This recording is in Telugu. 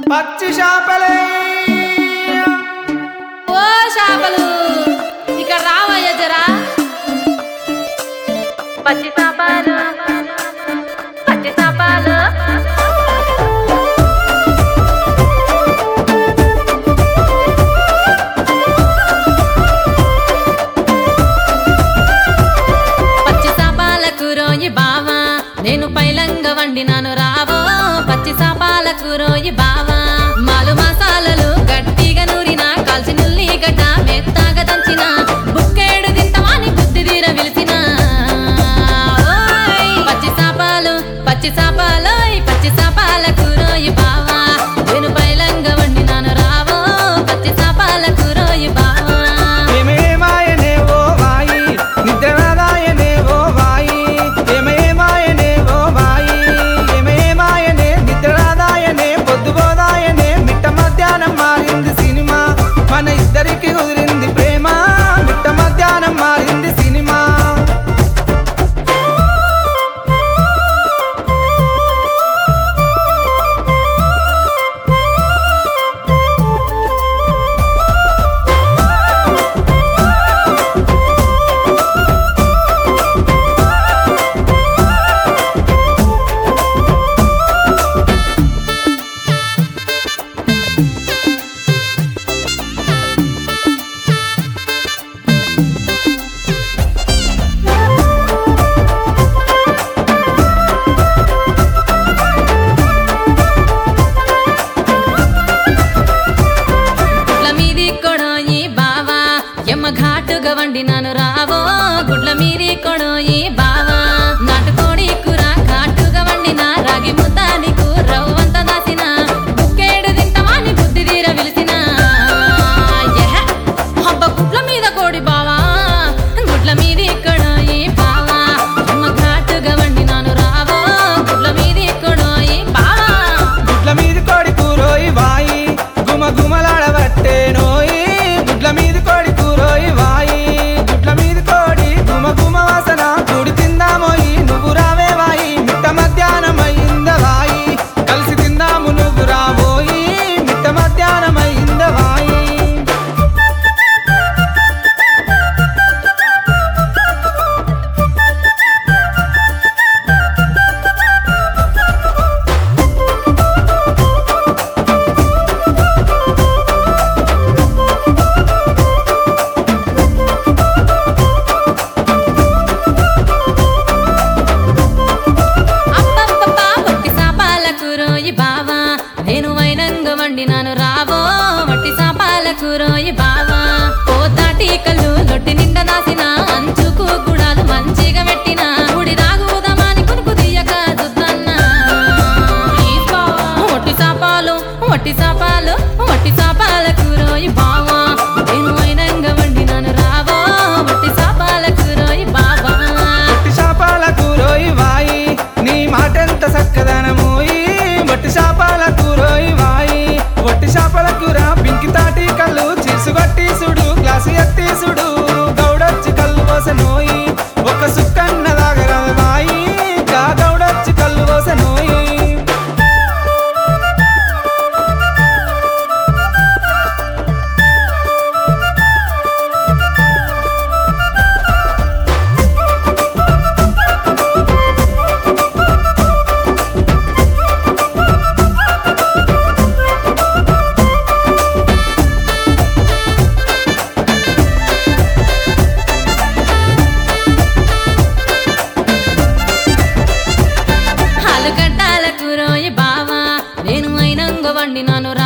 పచ్చి చేపలే ఓ చేపలు ఇక్కడ రావయ్య జరా పచ్చి చేపలు పచ్చి చేపలు పచ్చి చేపలకు రోయి బావా నేను పైలంగ వండినాను రావో పచ్చి చేపలకు రోయి బావా మాలు మసాలలు గట్టిగా నూరిన కాల్చి నుల్లి గడ్డ మెత్తగా దంచిన బుక్కేడు తింటవాని బుద్ధి తీర విలిసిన ఓయ్ పచ్చి చేపలు పచ్చి చేపలోయ్ పచ్చి చేపలకు రోయి బావా నేను పైలంగ వండినాను రావో పచ్చి చేపలకు రోయి బావా ఏమేమాయనే ఓ వాయి నిద్రనాదాయనే ఓ వాయి ఏమేమాయనే ఓ వాయి ఏమేమాయనే నిద్రనాదాయనే పొద్దుగోదాయనే మిట్ట మధ్యాహ్నం మారింది సినిమా మన ఇద్దరికి కుదిరింది ప్రేమ మిట్ట మధ్యాహ్నం మారింది సినిమా గుడ్ల మీది కొడోయి బావా ఎమ్మ ఘాటుగా వండినాను రావో గుడ్ల మీది కొడోయి బావా నాటుకోడి కూర ఘాటుగా వండిన రాగి ముద్ద నీకు రవ్వంత దాసిన బుక్కేడు తింటవాని బుద్ధి తీర విలిసిన ఎహె, అబ్బ గుడ్ల మీద కోడి బావా గుడ్ల మీది కొడోయి బావా ఎమ్మ ఘాటుగా వండినాను రావో గుడ్ల మీది కొడోయి బావా గుడ్ల మీది కోడి కూరోయి వాయి గుమ గుమలాడబట్టే నోయి గుడ్ల మీది కోడి కూరోయి వాయి గుడ్ల మీది కోడి గుమ గుమ వాసన కూడి తిందామోయి నువ్వు రావే వాయి మిట్ట మధ్యాహ్నం అయింద వాయి కలిసి తిందాము నువ్వు రాబోయి మిట్ట మధ్యాహ్నం అయింద వాయి అబ్బబ్బబ్బా, వట్టి సాపాలకు రోయి బావా నేను వైనంగ వండినాను రావో వట్టి సాపాలకు రోయి బావా పోతాటి కళ్ళు లొట్టి నిండా దాసిన అంచుకు గుడాలు మంచిగా పెట్టిన గుడి రాగుదమాని కునుకు తీయక దుద్దన్నా వట్టి సాపాలు వట్టి సాపాలు వట్టి సాపాలకు రోయి బావా నేను వైనంగ వండినాను రావో వట్టి సాపాలకు రోయి బావా వట్టి శాపాల కూరోయి వాయి నీ మాటెంత సక్కదనమోయి వట్టి శాపాల కూరోయి వాయి వట్టి శాపల కూర పింకి తాటి కళ్ళు చీసుగట్టి సుడు గ్లాసు ఎత్తి సుడు గౌడొచ్చి కళ్ళు పోసనోయి ఒక సుక్కన్న దాగర వాయి గా గౌడొచ్చి కళ్ళు పోసనోయి ఆలుగడ్డలకు రోయి బావా నేను అయినంగ వండినాను